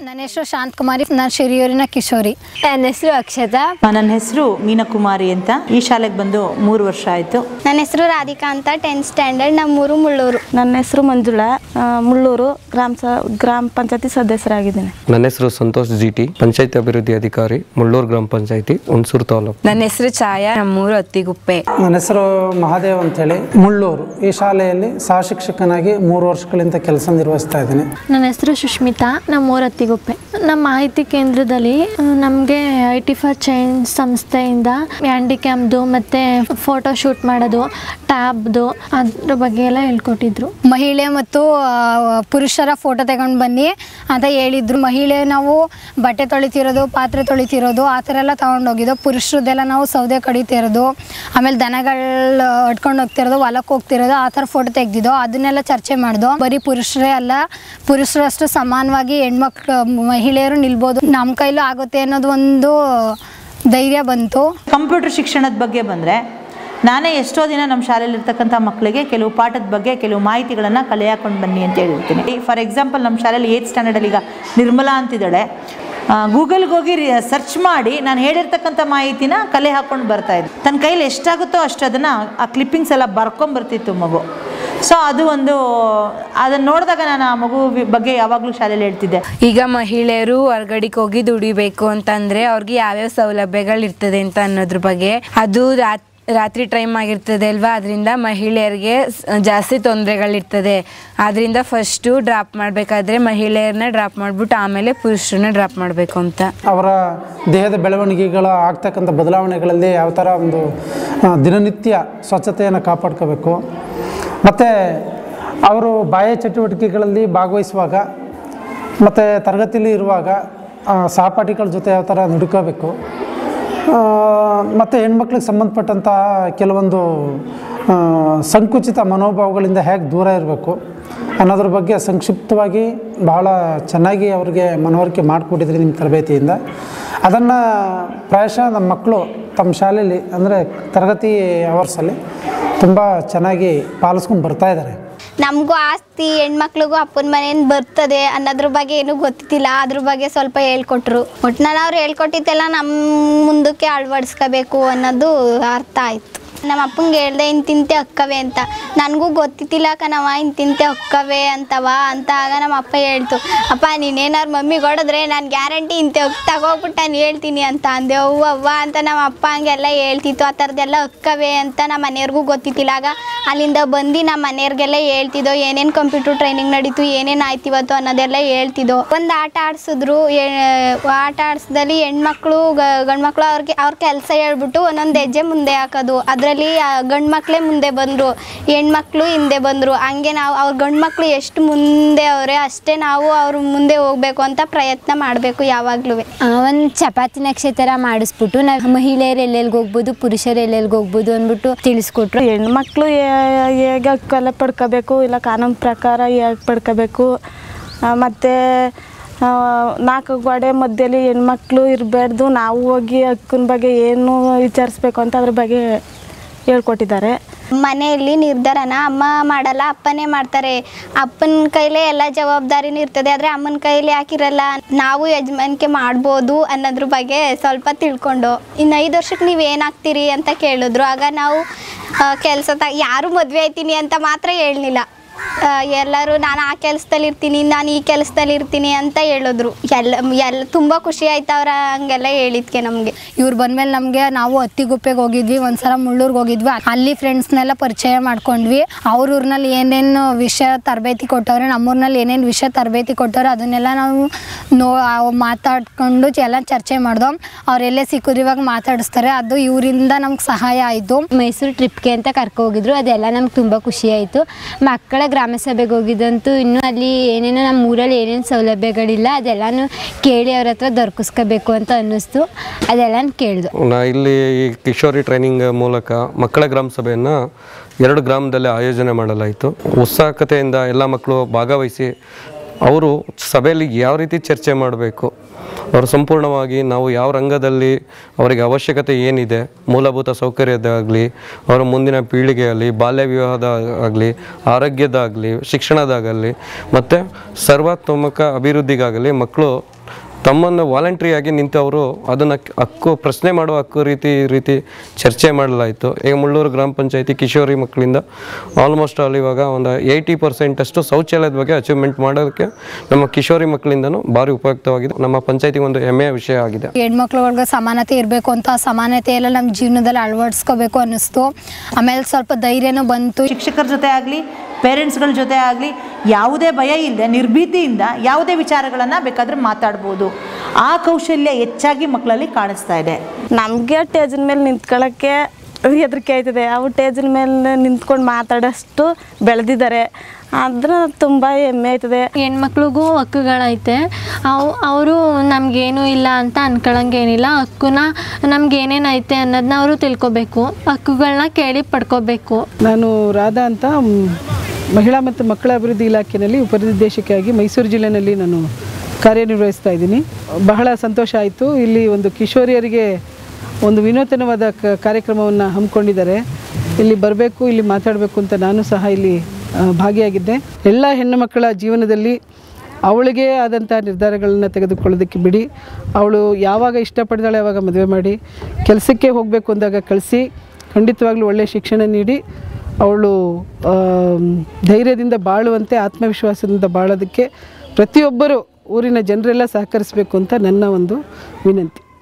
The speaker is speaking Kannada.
ನನ್ನ ಹೆಸರು ಶಾಂತಕುಮಾರಿ ನಾನು ಶಿರಿಯೂರಿನ ಕಿಶೋರಿ ನನ್ನ ಹೆಸರು ಅಕ್ಷತಾ ನನ್ನ ಹೆಸರು ಮೀನಕುಮಾರಿ ಅಂತ ಈ ಶಾಲೆಗೆ ಬಂದು ಮೂರು ವರ್ಷ ಆಯಿತು ನನ್ನ ಹೆಸರು ರಾಧಿಕಾ ಅಂತ ಟೆಂತ್ ಸ್ಟ್ಯಾಂಡರ್ಡ್ ನಮ್ಮೂರು ಮುಳ್ಳೂರು ನನ್ನ ಹೆಸರು ಮಂಜುಳಾ ಆ, ಮುಳ್ಳೂರು ಗ್ರಾಮ ಸ ಗ್ರಾಮ ಪಂಚಾಯತಿ ಸದಸ್ಯರಾಗಿದ್ದೀನಿ ನನ್ನ ಹೆಸರು ಸಂತೋಷ್ ಜಿ ಟಿ ಪಂಚಾಯತಿ ಅಭಿವೃದ್ಧಿ ಅಧಿಕಾರಿ ಮುಳ್ಳೂರು ಗ್ರಾಮ ಪಂಚಾಯತಿ ಹುಣಸೂರು ತಾಲೂಕು ನನ್ನ ಹೆಸರು ಛಾಯಾ ನಮ್ಮೂರು ಅತ್ತಿಗುಪ್ಪೆ ನನ್ನ ಹೆಸರು ಮಹಾದೇವ್ ಅಂತೇಳಿ ಮುಳ್ಳೂರು ಈ ಶಾಲೆಯಲ್ಲಿ ಸಹ ಶಿಕ್ಷಕನಾಗಿ ಮೂರು ವರ್ಷಗಳಿಂದ ಕೆಲಸ ನಿರ್ವಹಿಸ್ತಾ ಇದ್ದೀನಿ ನನ್ನ ಹೆಸರು ಸುಷ್ಮಿತಾ ನಮ್ಮ ಊರ ಅತ್ತಿಗುಪ್ಪೆ ನಮ್ಮ ಮಾಹಿತಿ ಕೇಂದ್ರದಲ್ಲಿ ನಮಗೆ ಐ ಟಿ ಫಾರ್ ಚೇಂಜ್ ಸಂಸ್ಥೆಯಿಂದ ಹ್ಯಾಂಡಿಕ್ಯಾಮ್ದು ಮತ್ತು ಫೋಟೋ ಶೂಟ್ ಮಾಡೋದು ಟ್ಯಾಬ್ದು ಅದ್ರ ಬಗ್ಗೆ ಎಲ್ಲ ಹೇಳ್ಕೊಟ್ಟಿದ್ರು ಮಹಿಳೆ ಮತ್ತು ಆ, ಪುರುಷರ ಫೋಟೋ ತಗೊಂಡು ಬನ್ನಿ ಅಂತ ಹೇಳಿದ್ರು ಮಹಿಳೆ ನಾವು ಬಟ್ಟೆ ತೊಳಿತಿರೋದು ಪಾತ್ರೆ ತೊಳಿತಿರೋದು ಆ ಥರ ಎಲ್ಲ ತೊಗೊಂಡೋಗಿದ್ದು ಪುರುಷರದ್ದೆಲ್ಲ ನಾವು ಸೌದೆ ಕಡಿತಿರೋದು ಆಮೇಲೆ ದನಗಳು ಹೊಡ್ಕೊಂಡು ಹೋಗ್ತಿರೋದು ಹೊಲಕ್ಕೆ ಹೋಗ್ತಿರೋದು ಆ ಥರ ಫೋಟೋ ತೆಗ್ದಿದ್ದೋ ಅದನ್ನೆಲ್ಲ ಚರ್ಚೆ ಮಾಡ್ದು ಬರೀ ಪುರುಷರೇ ಅಲ್ಲ ಪುರುಷರಷ್ಟು ಸಮಾನವಾಗಿ ಹೆಣ್ಮಕ್ಳು ಮಹಿಳೆಯರು ನಿಲ್ಬೋದು ನಮ್ಮ ಕೈಲೂ ಆಗುತ್ತೆ ಅನ್ನೋದು ಒಂದು ಧೈರ್ಯ ಬಂತು ಕಂಪ್ಯೂಟರ್ ಶಿಕ್ಷಣದ ಬಗ್ಗೆ ಬಂದರೆ ನಾನೇ ಎಷ್ಟೋ ದಿನ ನಮ್ಮ ಶಾಲೆಯಲ್ಲಿ ಇರ್ತಕ್ಕಂಥ ಮಕ್ಕಳಿಗೆ ಕೆಲವು ಪಾಠದ ಬಗ್ಗೆ ಕೆಲವು ಮಾಹಿತಿಗಳನ್ನು ಕಲೆ ಹಾಕೊಂಡು ಬನ್ನಿ ಅಂತ ಹೇಳಿರ್ತೀನಿ ಫಾರ್ ಎಕ್ಸಾಂಪಲ್ ನಮ್ಮ ಶಾಲೆಯಲ್ಲಿ ಏತ್ ಸ್ಟ್ಯಾಂಡರ್ಡಲ್ಲಿ ಈಗ ನಿರ್ಮಲಾ ಅಂತಿದ್ದಾಳೆ ಗೂಗಲ್ಗೆ ಹೋಗಿ ಸರ್ಚ್ ಮಾಡಿ ನಾನು ಹೇಳಿರ್ತಕ್ಕಂಥ ಮಾಹಿತಿನ ಕಲೆ ಹಾಕ್ಕೊಂಡು ಬರ್ತಾ ಇದ್ದೆ ತನ್ನ ಕೈಲಿ ಎಷ್ಟಾಗುತ್ತೋ ಅಷ್ಟು ಅದನ್ನು ಆ ಕ್ಲಿಪ್ಪಿಂಗ್ಸ್ ಎಲ್ಲ ಬರ್ಕೊಂಬರ್ತಿತ್ತು ಮಗು ಸೊ ಅದು ಒಂದು ಅದನ್ನು ನೋಡಿದಾಗ ನಾನು ಆ ಮಗು ಬಗ್ಗೆ ಯಾವಾಗಲೂ ಶಾಲೆಯಲ್ಲಿ ಹೇಳ್ತಿದ್ದೆ ಈಗ ಮಹಿಳೆಯರು ಹೊರ್ಗಡೆಗೆ ಹೋಗಿ ದುಡಿಬೇಕು ಅಂತಂದ್ರೆ ಅವ್ರಿಗೆ ಯಾವ್ಯಾವ ಸೌಲಭ್ಯಗಳಿರ್ತದೆ ಅಂತ ಅನ್ನೋದ್ರ ಬಗ್ಗೆ ಅದು ರಾತ್ ರಾತ್ರಿ ಟೈಮ್ ಆಗಿರ್ತದೆ ಅಲ್ವಾ ಅದರಿಂದ ಮಹಿಳೆಯರಿಗೆ ಸ್- ಜಾಸ್ತಿ ತೊಂದರೆಗಳಿರ್ತದೆ ಆದ್ದರಿಂದ ಫಸ್ಟು ಡ್ರಾಪ್ ಮಾಡಬೇಕಾದ್ರೆ ಮಹಿಳೆಯರನ್ನ ಡ್ರಾಪ್ ಮಾಡಿಬಿಟ್ಟು ಆಮೇಲೆ ಪುರುಷರನ್ನ ಡ್ರಾಪ್ ಮಾಡಬೇಕು ಅಂತ ಅವರ ದೇಹದ ಬೆಳವಣಿಗೆಗಳ ಆಗ್ತಕ್ಕಂಥ ಬದಲಾವಣೆಗಳಲ್ಲಿ ಯಾವ ಥರ ಒಂದು ಆ, ದಿನನಿತ್ಯ ಸ್ವಚ್ಛತೆಯನ್ನು ಕಾಪಾಡ್ಕೋಬೇಕು ಮತ್ತು ಅವರು ಬಾಹ್ಯ ಚಟುವಟಿಕೆಗಳಲ್ಲಿ ಭಾಗವಹಿಸುವಾಗ ಮತ್ತು ತರಗತಿಯಲ್ಲಿ ಇರುವಾಗ ಆ, ಸಹಪಾಠಿಗಳ ಜೊತೆ ಯಾವ ಥರ ನಡ್ಕೋಬೇಕು ಮತ್ತು ಹೆಣ್ಮಕ್ಳಿಗೆ ಸಂಬಂಧಪಟ್ಟಂತಹ ಕೆಲವೊಂದು ಆ, ಸಂಕುಚಿತ ಮನೋಭಾವಗಳಿಂದ ಹೇಗೆ ದೂರ ಇರಬೇಕು ಅನ್ನೋದ್ರ ಬಗ್ಗೆ ಸಂಕ್ಷಿಪ್ತವಾಗಿ ಬಹಳ ಚೆನ್ನಾಗಿ ಅವ್ರಿಗೆ ಮನವರಿಕೆ ಮಾಡಿಕೊಟ್ಟಿದ್ರಿ ನಿಮ್ಮ ತರಬೇತಿಯಿಂದ ಅದನ್ನು ಪ್ರಾಯಶಃ ನಮ್ಮ ಮಕ್ಕಳು ತಮ್ಮ ಶಾಲೆಯಲ್ಲಿ ಅಂದರೆ ತರಗತಿ ಅವರ್ಸಲ್ಲಿ ತುಂಬ ಚೆನ್ನಾಗಿ ಪಾಲಿಸ್ಕೊಂಡು ಬರ್ತಾ ಇದ್ದಾರೆ ನಮಗೂ ಆಸ್ತಿ ಹೆಣ್ಮಕ್ಳಿಗೂ ಅಪ್ಪನ ಮನೆಯಿಂದ ಬರ್ತದೆ ಅನ್ನೋದ್ರ ಬಗ್ಗೆ ಏನೂ ಗೊತ್ತಿಲ್ಲ ಅದ್ರ ಬಗ್ಗೆ ಸ್ವಲ್ಪ ಹೇಳ್ಕೊಟ್ರು ಒಟ್ನಲ್ಲಿ ಅವ್ರು ಹೇಳ್ಕೊಟ್ಟಿದ್ದೆಲ್ಲ ನಮ್ಮ ಮುಂದಕ್ಕೆ ಅಳವಡಿಸ್ಕೋಬೇಕು ಅನ್ನೋದು ಅರ್ಥ ಆಯ್ತು ನಮ್ಮ ಅಪ್ಪಂಗೆ ಹೇಳ್ದೆ ಇಂತಿಂತೆ ಅಕ್ಕವೆ ಅಂತ ನನಗೂ ಗೊತ್ತಿತ್ತಿಲ್ಲ ಕಣವ ಇಂತಿಂತೆ ಅಕ್ಕವೆ ಅಂತವ ಅಂತ ಆಗ ನಮ್ಮ ಅಪ್ಪ ಹೇಳ್ತು ಅಪ್ಪ ನೀನೇನಾರು ಮಮ್ಮಿಗೆ ಹೊಡೆದ್ರೆ ನಾನು ಗ್ಯಾರಂಟಿ ಇಂತೆ ಅಕ್ ತಗೋಬಿಟ್ಟು ನಾನು ಹೇಳ್ತೀನಿ ಅಂತ ಅಂದೆ ಅವ್ವ ಅವ್ವ ಅಂತ ನಮ್ಮ ಅಪ್ಪ ಹಂಗೆಲ್ಲ ಹೇಳ್ತಿತ್ತು ಆ ಥರದ್ದೆಲ್ಲ ಅಕ್ಕವೆ ಅಂತ ನಮ್ಮ ಮನೆಯವ್ರಿಗೂ ಗೊತ್ತಿತ್ತಿಲ್ಲ ಆಗ ಅಲ್ಲಿಂದ ಬಂದು ನಮ್ಮ ಮನೆಯವ್ರಿಗೆಲ್ಲ ಹೇಳ್ತಿದ್ದೋ ಏನೇನು ಕಂಪ್ಯೂಟರ್ ಟ್ರೈನಿಂಗ್ ನಡೀತು ಏನೇನು ಆಯ್ತು ಇವತ್ತು ಅನ್ನೋದೆಲ್ಲ ಹೇಳ್ತಿದ್ದೋ ಒಂದು ಆಟ ಆಡಿಸಿದ್ರು ಆಟ ಆಡಿಸ್ದಲ್ಲಿ ಹೆಣ್ಮಕ್ಳು ಗಂಡ್ಮಕ್ಳು ಅವ್ರಿಗೆ ಅವ್ರ ಕೆಲಸ ಹೇಳ್ಬಿಟ್ಟು ಒಂದೊಂದು ಹೆಜ್ಜೆ ಮುಂದೆ ಹಾಕೋದು ಅದರಲ್ಲಿ ಗಂಡು ಮಕ್ಕಳೇ ಮುಂದೆ ಬಂದರು ಹೆಣ್ಮಕ್ಳು ಹಿಂದೆ ಬಂದರು ಹಂಗೆ ನಾವು ಅವ್ರ ಗಂಡು ಮಕ್ಕಳು ಎಷ್ಟು ಮುಂದೆ ಅವರೇ ಅಷ್ಟೇ ನಾವು ಅವ್ರ ಮುಂದೆ ಹೋಗಬೇಕು ಅಂತ ಪ್ರಯತ್ನ ಮಾಡಬೇಕು ಯಾವಾಗಲೂ ಒಂದು ಚಪಾತಿ ನಕ್ಷತ್ರ ಮಾಡಿಸ್ಬಿಟ್ಟು ನಾವು ಮಹಿಳೆಯರು ಎಲ್ಲೆಲ್ಗೆ ಹೋಗ್ಬೋದು ಪುರುಷರು ಎಲ್ಲೆಲ್ಗೆ ಹೋಗ್ಬೋದು ಅಂದ್ಬಿಟ್ಟು ತಿಳಿಸ್ಕೊಟ್ರು ಹೆಣ್ಮಕ್ಳು ಹೇ- ಹೇಗೆ ಹಕ್ಕೆಲ್ಲ ಪಡ್ಕೋಬೇಕು ಇಲ್ಲ ಕಾನೂನು ಪ್ರಕಾರ ಹೇಗೆ ಪಡ್ಕೋಬೇಕು ಮತ್ತು ನಾಲ್ಕು ಗೋಡೆ ಮಧ್ಯದಲ್ಲಿ ಹೆಣ್ಮಕ್ಳು ಇರಬಾರ್ದು ನಾವು ಹೋಗಿ ಹಕ್ಕಿನ ಬಗ್ಗೆ ಏನು ವಿಚಾರಿಸ್ಬೇಕು ಅಂತ ಅದ್ರ ಬಗ್ಗೆ ಹೇಳ್ಕೊಟ್ಟಿದ್ದಾರೆ ಮನೆಯಲ್ಲಿ ನಿರ್ಧಾರನ ಅಮ್ಮ ಮಾಡಲ್ಲ ಅಪ್ಪನೇ ಮಾಡ್ತಾರೆ ಅಪ್ಪನ ಕೈಲೇ ಎಲ್ಲ ಜವಾಬ್ದಾರಿನೂ ಇರ್ತದೆ ಆದರೆ ಅಮ್ಮನ ಕೈಲಿ ಹಾಕಿರಲ್ಲ ನಾವು ಯಜಮಾನಿಕೆ ಮಾಡ್ಬೋದು ಅನ್ನೋದ್ರ ಬಗ್ಗೆ ಸ್ವಲ್ಪ ತಿಳ್ಕೊಂಡು ಇನ್ನು ಐದು ವರ್ಷಕ್ಕೆ ನೀವು ಏನಾಗ್ತೀರಿ ಅಂತ ಕೇಳಿದ್ರು ಆಗ ನಾವು ಕೆಲಸ ತ ಯಾರು ಮದುವೆ ಆಯ್ತೀನಿ ಅಂತ ಮಾತ್ರ ಹೇಳಲಿಲ್ಲ ಎಲ್ಲರೂ ನಾನು ಆ ಕೆಲಸದಲ್ಲಿ ಇರ್ತೀನಿ ನಾನು ಈ ಕೆಲಸದಲ್ಲಿ ಇರ್ತೀನಿ ಅಂತ ಹೇಳಿದ್ರು ಎಲ್ಲ ಎಲ್ಲ ತುಂಬ ಖುಷಿ ಆಯ್ತು ಅವ್ರ ಹಂಗೆಲ್ಲ ಹೇಳಿದ್ಕೆ ನಮಗೆ ಇವ್ರು ಬಂದ್ಮೇಲೆ ನಮಗೆ ನಾವು ಹತ್ತಿಗುಪ್ಪೆಗೆ ಹೋಗಿದ್ವಿ ಒಂದ್ಸಲ ಮುಳ್ಳೂರ್ಗೆ ಹೋಗಿದ್ವಿ ಅಲ್ಲಿ ಫ್ರೆಂಡ್ಸ್ನೆಲ್ಲ ಪರಿಚಯ ಮಾಡ್ಕೊಂಡ್ವಿ ಅವ್ರ ಊರಿನಲ್ಲಿ ಏನೇನು ವಿಷಯ ತರಬೇತಿ ಕೊಟ್ಟವ್ರೆ ನಮ್ಮೂರಿನಲ್ಲಿ ಏನೇನು ವಿಷಯ ತರಬೇತಿ ಕೊಟ್ಟವ್ರೆ ಅದನ್ನೆಲ್ಲ ನಾವು ನೋ ಅವ್ ಮಾತಾಡ್ಕೊಂಡು ಎಲ್ಲ ಚರ್ಚೆ ಮಾಡ್ದೋ ಅವರೆಲ್ಲೇ ಸಿಕ್ಕಿದ್ರು ಇವಾಗ ಮಾತಾಡಿಸ್ತಾರೆ ಅದು ಇವರಿಂದ ನಮ್ಗೆ ಸಹಾಯ ಆಯಿತು ಮೈಸೂರು ಟ್ರಿಪ್ಗೆ ಅಂತ ಕರ್ಕೊ ಹೋಗಿದ್ರು ಅದೆಲ್ಲ ನಮ್ಗೆ ತುಂಬ ಖುಷಿ ಆಯಿತು ಮಕ್ಕಳ ಗ್ರಾಮ ಸಭೆಗೆ ಹೋಗಿದ್ದಂತೂ ಇನ್ನೂ ಅಲ್ಲಿ ಏನೇನೋ ನಮ್ಮ ಊರಲ್ಲಿ ಏನೇನು ಸೌಲಭ್ಯಗಳಿಲ್ಲ ಅದೆಲ್ಲನೂ ಕೇಳಿ ಅವ್ರ ಹತ್ರ ದೊರಕಿಸ್ಕೋಬೇಕು ಅಂತ ಅನ್ನಿಸ್ತು ಅದೆಲ್ಲ ಕೇಳಿದು ನಾ ಇಲ್ಲಿ ಈ ಕಿಶೋರಿ ಟ್ರೈನಿಂಗ್ ಮೂಲಕ ಮಕ್ಕಳ ಗ್ರಾಮ ಸಭೆಯನ್ನು ಎರಡು ಗ್ರಾಮದಲ್ಲಿ ಆಯೋಜನೆ ಮಾಡಲಾಯಿತು ಉತ್ಸಾಹಕತೆಯಿಂದ ಎಲ್ಲ ಮಕ್ಕಳು ಭಾಗವಹಿಸಿ ಅವರು ಸಭೆಯಲ್ಲಿ ಯಾವ ರೀತಿ ಚರ್ಚೆ ಮಾಡಬೇಕು ಅವರು ಸಂಪೂರ್ಣವಾಗಿ ನಾವು ಯಾವ ರಂಗದಲ್ಲಿ ಅವರಿಗೆ ಅವಶ್ಯಕತೆ ಏನಿದೆ ಮೂಲಭೂತ ಸೌಕರ್ಯದಾಗಲಿ ಅವರ ಮುಂದಿನ ಪೀಳಿಗೆಯಲ್ಲಿ ಬಾಲ್ಯ ವಿವಾಹದ ಆಗಲಿ ಆರೋಗ್ಯದಾಗಲಿ ಶಿಕ್ಷಣದಾಗಲಿ ಮತ್ತು ಸರ್ವಾತ್ಮಕ ಅಭಿವೃದ್ಧಿಗಾಗಲಿ ಮಕ್ಕಳು ತಮ್ಮನ್ನು ವಾಲಂಟ್ರಿಯಾಗಿ ನಿಂತವರು ಅದನ್ನು ಹಕ್ಕು ಪ್ರಶ್ನೆ ಮಾಡುವ ಹಕ್ಕು ರೀತಿ ಈ ರೀತಿ ಚರ್ಚೆ ಮಾಡಲಾಯಿತು ಈಗ ಮುಳ್ಳೂರು ಗ್ರಾಮ ಪಂಚಾಯತಿ ಕಿಶೋರಿ ಮಕ್ಕಳಿಂದ ಆಲ್ಮೋಸ್ಟ್ ಆಲ್ ಇವಾಗ ಒಂದು ಏಯ್ಟಿ ಪರ್ಸೆಂಟಷ್ಟು ಶೌಚಾಲಯದ ಬಗ್ಗೆ ಅಚೀವ್ಮೆಂಟ್ ಮಾಡೋದಕ್ಕೆ ನಮ್ಮ ಕಿಶೋರಿ ಮಕ್ಕಳಿಂದನೂ ಭಾರಿ ಉಪಯುಕ್ತವಾಗಿದೆ ನಮ್ಮ ಪಂಚಾಯತಿಗೆ ಒಂದು ಹೆಮ್ಮೆಯ ವಿಷಯ ಆಗಿದೆ ಹೆಣ್ಮಕ್ಳುಗಳ್ಗೆ ಸಮಾನತೆ ಇರಬೇಕು ಅಂತ ಆ ಸಮಾನತೆ ಎಲ್ಲ ನಮ್ಮ ಜೀವನದಲ್ಲಿ ಅಳವಡಿಸ್ಕೋಬೇಕು ಅನ್ನಿಸ್ತು ಆಮೇಲೆ ಸ್ವಲ್ಪ ಧೈರ್ಯನೂ ಬಂತು ಶಿಕ್ಷಕರ ಜೊತೆ ಆಗಲಿ ಪೇರೆಂಟ್ಸ್ಗಳ ಜೊತೆ ಆಗಲಿ ಯಾವುದೇ ಭಯ ಇಲ್ಲದೆ ನಿರ್ಭೀತಿಯಿಂದ ಯಾವುದೇ ವಿಚಾರಗಳನ್ನು ಬೇಕಾದರೆ ಮಾತಾಡ್ಬೋದು ಆ ಕೌಶಲ್ಯ ಹೆಚ್ಚಾಗಿ ಮಕ್ಕಳಲ್ಲಿ ಕಾಣಿಸ್ತಾ ಇದೆ ನಮಗೆ ಟೇಜಿನ ಮೇಲೆ ನಿಂತ್ಕೊಳ್ಳೋಕ್ಕೆ ಹೆದರಿಕೆ ಆಯ್ತದೆ ಅವು ಟೇಜಿನ ಮೇಲೆ ನಿಂತ್ಕೊಂಡು ಮಾತಾಡೋಷ್ಟು ಬೆಳೆದಿದ್ದಾರೆ ಆದ್ರೆ ತುಂಬ ಹೆಮ್ಮೆ ಆಯ್ತದೆ ಹೆಣ್ಮಕ್ಳಿಗೂ ಹಕ್ಕುಗಳೈತೆ ಅವು ಅವರು ನಮಗೇನು ಇಲ್ಲ ಅಂತ ಅನ್ಕೊಳಂಗೇನಿಲ್ಲ ಹಕ್ಕುನ ನಮ್ಗೆ ಏನೇನೈತೆ ಅನ್ನೋದನ್ನ ಅವರು ತಿಳ್ಕೊಬೇಕು ಹಕ್ಕುಗಳನ್ನ ಕೇಳಿ ಪಡ್ಕೋಬೇಕು ನಾನು ರಾಧಾ ಅಂತ ಮ್, ಮಹಿಳಾ ಮತ್ತು ಮಕ್ಕಳ ಅಭಿವೃದ್ಧಿ ಇಲಾಖೆಯಲ್ಲಿ ಉಪನಿರ್ದೇಶಕಿಯಾಗಿ ಮೈಸೂರು ಜಿಲ್ಲೆಯಲ್ಲಿ ನಾನು ಕಾರ್ಯನಿರ್ವಹಿಸ್ತಾ ಇದ್ದೀನಿ ಬಹಳ ಸಂತೋಷ ಆಯಿತು ಇಲ್ಲಿ ಒಂದು ಕಿಶೋರಿಯರಿಗೆ ಒಂದು ವಿನೂತನವಾದ ಕ ಕಾರ್ಯಕ್ರಮವನ್ನು ಹಮ್ಮಿಕೊಂಡಿದ್ದಾರೆ ಇಲ್ಲಿ ಬರಬೇಕು ಇಲ್ಲಿ ಮಾತಾಡಬೇಕು ಅಂತ ನಾನು ಸಹ ಇಲ್ಲಿ ಆ, ಭಾಗಿಯಾಗಿದ್ದೆ ಎಲ್ಲ ಹೆಣ್ಣು ಮಕ್ಕಳ ಜೀವನದಲ್ಲಿ ಅವಳಿಗೆ ಆದಂಥ ನಿರ್ಧಾರಗಳನ್ನು ತೆಗೆದುಕೊಳ್ಳೋದಕ್ಕೆ ಬಿಡಿ ಅವಳು ಯಾವಾಗ ಇಷ್ಟಪಡ್ತಾಳೆ ಆವಾಗ ಮದುವೆ ಮಾಡಿ ಕೆಲಸಕ್ಕೆ ಹೋಗಬೇಕು ಅಂದಾಗ ಕಳಿಸಿ ಖಂಡಿತವಾಗ್ಲೂ ಒಳ್ಳೆಯ ಶಿಕ್ಷಣ ನೀಡಿ ಅವಳು ಆಮ್, ಧೈರ್ಯದಿಂದ ಬಾಳುವಂತೆ ಆತ್ಮವಿಶ್ವಾಸದಿಂದ ಬಾಳೋದಕ್ಕೆ ಪ್ರತಿಯೊಬ್ಬರು ಊರಿನ ಜನರೆಲ್ಲ ಸಹಕರಿಸಬೇಕು ಅಂತ ನನ್ನ ಒಂದು ವಿನಂತಿ